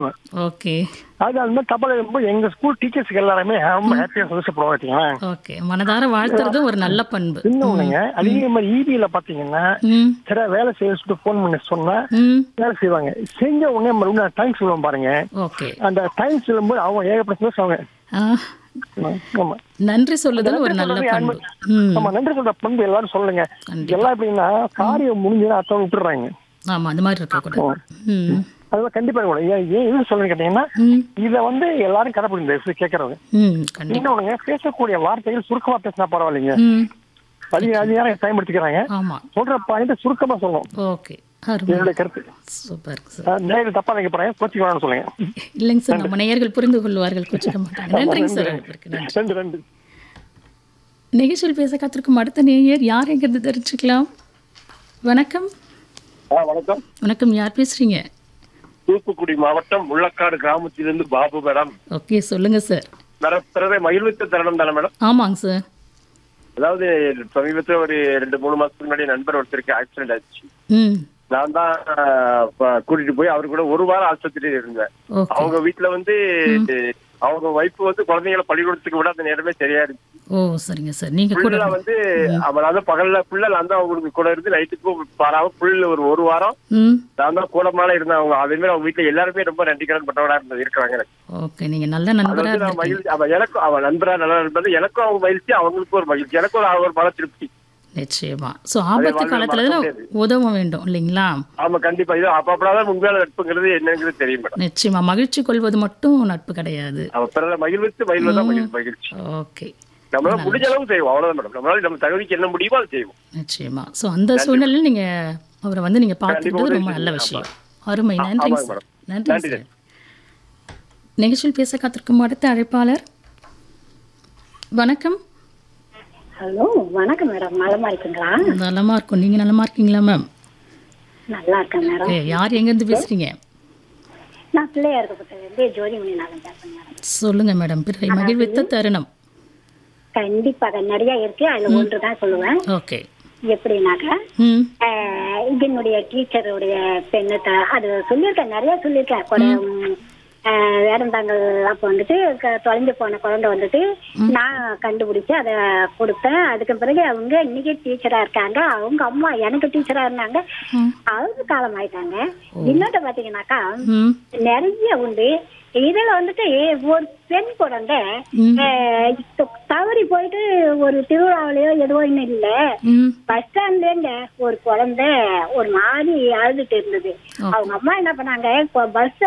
Okay அது அந்த மாதிரி தபால் எழுதும்போது எங்க ஸ்கூல் டீச்சர்ஸ்க்கு எல்லாருமே ரொம்ப ஹாப்பியா சந்தோஷப்படுவாங்க வச்சுங்களேன் ஓகே மனதார வாழ்த்துறது ஒரு நல்ல பண்பு இன்னொன்னுங்க அதே மாதிரி இபியில பாத்தீங்கன்னா ம் சில வேலை செய்ய சொல்லிட்டு போன் பண்ணி சொன்னா ம் வேலை செய்வாங்க செஞ்ச உடனே மறுபடியும் டைம் சொல்லுவோம் பாருங்க ஓகே அந்த டைம் சொல்லும்போது அவங்க ஏகப்பட்ட பேசுவாங்க ஆ, ஆமா நன்றி சொல்லுதல் ஒரு நல்ல சொல்றது பண்பு யாருமே- ம் ஆமா நன்றி சொல்ற பண்பு எல்லாரும் சொல்லுங்க கண்டிப்பா. எல்லாம் எப்படின்னா காரியம் முடிஞ்சுன்னா அத்தனை விட்டுறாங்க ஆமா அந்த மாதிரி இருக்கக்கூடாது ம் அதெல்லாம் கண்டிப்பா கூட ஏன் ஏன் எது சொல்லுங்க கேட்டீங்கன்னா ம் இத வந்து எல்லாரும் கடைப்பிடிங்க கேட்கறவங்க ம் கண்டிப்பா இன்னொன்னு பேசக்கூடிய வார்த்தைகள் சுருக்கமா பேசினா பரவாயில்லைங்க ம் அதிக அதிகாரம் டைம் எடுத்துக்கிறாங்க ஆமா சொல்ற பாயிண்ட் சுருக்கமா சொல்லணும் ஓகே அருமை என்னுடைய கருத்து சூப்பர் சார் அஹ் நேரில் தப்பா நினைக்க போறேன் கோச்சிக்கு வேணும்னு சொல்லுங்க இல்லைங்க சார் நம்ம நேயர்கள் புரிந்து கொள்வார்கள் கொச்சிக்க மாட்டாங்க நன்றிங்க சார் அழைப்பிற்கு நன்றி ரெண்டு ரெண்டு நிகழ்ச்சியில் பேச காத்திருக்கும் அடுத்த நேயர் யார் எங்கிறது தெரிஞ்சுக்கலாம் வணக்கம் வணக்கம் வணக்கம் யார் பேசுறீங்க தூத்துக்குடி மாவட்டம் முள்ளக்காடு கிராமத்திலிருந்து பாபு மேடம் ஓகே சொல்லுங்க சார் மேடம் பிறரை மகிழ்வித்த தருணம் தானே மேடம் ஆமாங்க சார் அதாவது சமீபத்தில் ஒரு ரெண்டு மூணு மாசத்துக்கு முன்னாடி நண்பர் ஒருத்தருக்கு ஆக்சிடென்ட் ஆச்சு ம் நான் தான் ஆஹ், ப- கூட்டிட்டு போய் அவரு கூட ஒரு வாரம் ஆஸ்பத்திரியில் இருந்தேன் ஓகே அவங்க வீட்டுல வந்து அவங்க வைப்பு வந்து குழந்தைகளை பள்ளிக்கூடத்துக்கு விட அந்த நேரமே சரியா இருந்துச்சு ஓ சரிங்க சார் நீங்க கூட புள்ள வந்து அவன் வந்து பகல்ல புள்ள நான் தான் அவங்களுக்கு கூட இருந்து நைட்டுக்கும் பாராம புள்ள ஒரு ஒரு வாரம் ம் நான் தான் கூட மேல இருந்தேன் அவங்க அதே மாதிரி அவங்க வீட்டுல எல்லாருமே ரொம்ப நன்றிக்கடன் பட்டவனா இருந்தது இருக்கிறாங்க எனக்கு ஓகே நீங்க நல்ல அது நண்பரா வந்து நான் இருந்திருக்கீங்க மகிழ்ச்சி அவன் எனக்கும் அவன் நண்பரா நல்ல நண்பர் எனக்கும் அவங்க மகிழ்ச்சி அவங்களுக்கும் ஒரு மகிழ்ச்சி எனக்கும் ஒரு ஒரு மன திருப்தி நிச்சயமா சோ ஆபத்து வாழ்வில் காலத்துல மறக்க தான் முடியாது. உதவ வேண்டும் இல்லைங்களா ஆமா கண்டிப்பா இது அப்பப்படாதான் உண்மையான நட்புங்கிறது என்னங்கிறது தெரியும் மேடம் நிச்சயமா மகிழ்ச்சி கொள்வது மட்டும் நட்பு கிடையாது அவன் பிறரை மகிழ்வித்து மகிழ்வதான் மகிழ்ச்சி மகிழ்ச்சி ஓகே நம்மளால முடிஞ்ச அளவு செய்வோம் அவ்வளவுதான் மேடம் நம்மளால நம்ம தகுதிக்கு என்ன முடியுமோ அதை செய்வோம் நிச்சயமா சோ அந்த சூழ்நிலையில் நீங்க அவரை வந்து நீங்க பார்த்துக்கிட்டது உதவி ரொம்ப நல்ல செய்யுங்க. விஷயம் அருமை நன்றிங்க ஆமாங்க சார் மேடம். நன்றி நன்றி, சார் நிகழ்ச்சியில் பேச காத்திருக்கும் அடுத்த அழைப்பாளர் வணக்கம் ஹலோ வணக்கம் மேடம் நலமா இருக்குங்களா நலமா இருக்கும் நீங்க நலமா இருக்கீங்களா மேம் நல்லா இருக்கேன் மேடம் ஏ யார் எங்கேருந்து பேசுறீங்க நான் பிள்ளையார்க்கப்பட்டிலேருந்து ஜோதிமணி நாளன் பேசுறேன் மேடம் சொல்லுங்க மேடம் பிறரை மகிழ்வித்த தருணம் கண்டிப்பாக நிறைய இருக்கு அதுல ஒன்று தான் சொல்லுவேன் ஓகே எப்படின்னாக்கா ம் ஆஹ், இதனுடைய டீச்சருடைய பெண்ணுக்கு அது சொல்லியிருக்கேன் நிறைய சொல்லியிருக்கேன் கூட ம், ஆஹ், வேடந்தாங்கல் அப்போ வந்துட்டு க- தொலைஞ்சு போன குழந்தை வந்துட்டு நான் கண்டுபிடிச்சு அதை கொடுத்தேன் அதுக்கு பிறகு அவங்க இன்னைக்கு டீச்சரா இருக்காங்க அவங்க அம்மா எனக்கு டீச்சரா இருந்தாங்க ம். அவங்க காலம் ஆயிட்டாங்க இன்னொன்று பாத்தீங்கன்னாக்கா ம் நிறைய உண்டு இதுல வந்துட்டு ஒரு பெண் குழந்தை ம். ஆஹ், இப்ப தவறி போயிட்டு ஒரு திருவிழாவிலயோ எதுவோ இன்னும் இல்ல ம் பஸ் ஸ்டாண்ட்ல ஒரு குழந்தை ஒரு மாதிரி அழுதுட்டு இருந்தது அவங்க அம்மா என்ன பண்ணாங்க பஸ்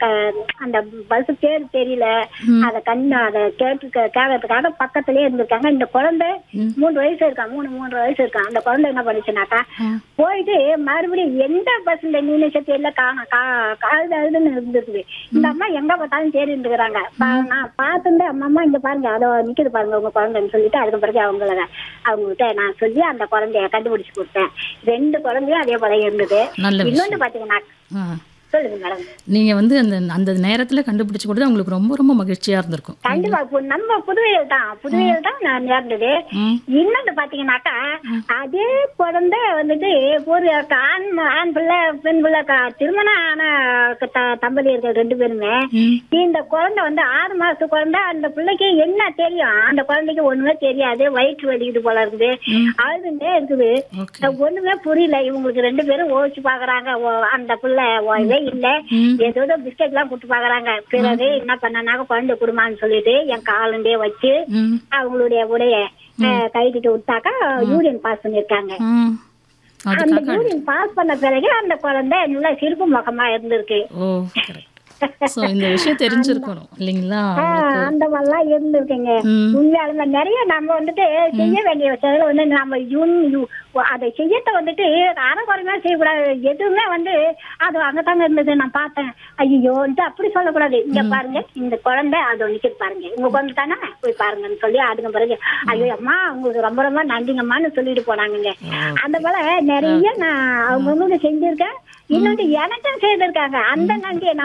அந்த பஸ் பேர் தெரியல அத கண்ணு அத கேட்டு கேட்கறதுக்காக பக்கத்துலயே இருந்திருக்காங்க இந்த குழந்தை மூணு வயசு இருக்கா மூணு மூன்று வயசு இருக்கா அந்த குழந்தை என்ன பண்ணுச்சுனாக்கா போயிட்டு மறுபடியும் எந்த பஸ்ல நினைச்ச தெரியல காணும் அழுது அழுதுன்னு இருந்திருக்குது இந்த அம்மா எங்க பார்த்தாலும் தேடி இருந்துக்கிறாங்க நான் பார்த்துட்டு அம்மா அம்மா இங்க பாருங்க அதோ நிக்குது பாருங்க உங்க குழந்தைன்னு சொல்லிட்டு அதுக்கு பிறகு அவங்கள அவங்க கிட்ட நான் சொல்லி அந்த குழந்தைய கண்டுபிடிச்சு கொடுத்தேன் ரெண்டு குழந்தையும் அதே போல இருந்தது நல்ல விஷயம் இன்னொன்னு பாத்தீங்கன்னா ஆ சொல்லுங்க மேடம் நீங்க வந்து அந்த அந்த நேரத்துல கண்டுபிடிச்சு கொடுத்தது உங்களுக்கு ரொம்ப ரொம்ப மகிழ்ச்சியா இருந்திருக்கும் கண்டிப்பா இப்போ நம்ம புதுவையில் தான் புதுவையில் தான் நான் நேர்ந்தது ம். இன்னொன்று பாத்தீங்கன்னாக்கா அதே குழந்தை வந்துட்டு ஒரு ஆண் ஆண் பிள்ளை பெண் பிள்ளை க- திருமணம் ஆன த- தம்பதியர்கள் ரெண்டு பேருமே ம். இந்த குழந்தை வந்து ஆறு மாச குழந்தை அந்த பிள்ளைக்கு என்ன தெரியும் அந்த குழந்தைக்கு ஒண்ணுமே தெரியாது வயிற்று வலிக்குது போல இருக்குது அழுதுண்டே இருக்குது ஓகே ஒண்ணுமே புரியல இவங்களுக்கு ரெண்டு பேரும் ஓச்சு பாக்குறாங்க ஓ- அந்த பிள்ளை ஓயவே இல்ல ஏதோ பிஸ்கட் எல்லாம் கொடுத்து பாக்குறாங்க பிறகு என்ன பண்ணனாக்க குழந்தை குடுமான்னு சொல்லிட்டு என் காலண்டே வச்சு ம் அவங்களுடைய உடைய அஹ், கைட்டிட்டு விட்டாக்கா யூரின் பாஸ் பண்ணிருக்காங்க ம் அந்த அதுக்காக யூரின் பாஸ் பண்ண பிறகு அந்த குழந்தை நல்லா சிரிப்பு முகமா இருந்திருக்கு ஓ கரெக்ட் ஸோ இந்த விஷயம் தெரிஞ்சிருக்கணும் இல்லைங்களா ஆஹ், அந்த மாதிரிலாம் இருந்திருக்குங்க ம். உண்மையாலுமே நிறைய நம்ம வந்துட்டு செய்ய வேண்டிய விஷயங்கள் வந்து நம்ம யூன் யூ- அதை செய்யத்த வந்துட்டு அறகுறைமா செய்யக்கூடாது எதுவுமே வந்து அது அங்கதாங்க இருந்தது நான் பார்த்தேன் ஐயோன்ட்டு அப்படி சொல்லக்கூடாது இங்க பாருங்க இந்த குழந்தை அது நிக்குது பாருங்க உங்க குழந்தை தானே போய் பாருங்கன்னு சொல்லி அதுக்கு பிறகு ஐயோ அம்மா உங்களுக்கு ரொம்ப ரொம்ப நன்றிங்கம்மான்னு சொல்லிட்டு போனாங்கங்க அந்த போல நிறைய நான் அவங்கவுங்க செஞ்சிருக்கேன் இன்னொன்று எனக்கும் செய்திருக்காங்க அந்த நன்றியை நான் மறக்க கூடாது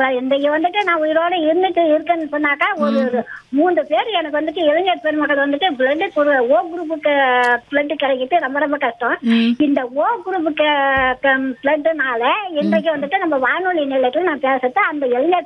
இன்றைக்கு வந்துட்டு நான் உயிரோட இருந்துட்டு இருக்கேன்னு சொன்னாக்கா ஒரு ஒரு மூன்று பேர் எனக்கு வந்துட்டு இளைஞர் பெருமக்கள் வந்துட்டு பிளட் ஓ குரூப்புக்கு பிளட் கிடைக்கிறது ரொம்ப ரொம்ப கஷ்டம் ம் இந்த ஓ குரூப்புக்கு பிளட்னால இன்றைக்கு வந்துட்டு நம்ம வானொலி நிலையத்தில் நான் பேசுறது அந்த இளைஞர்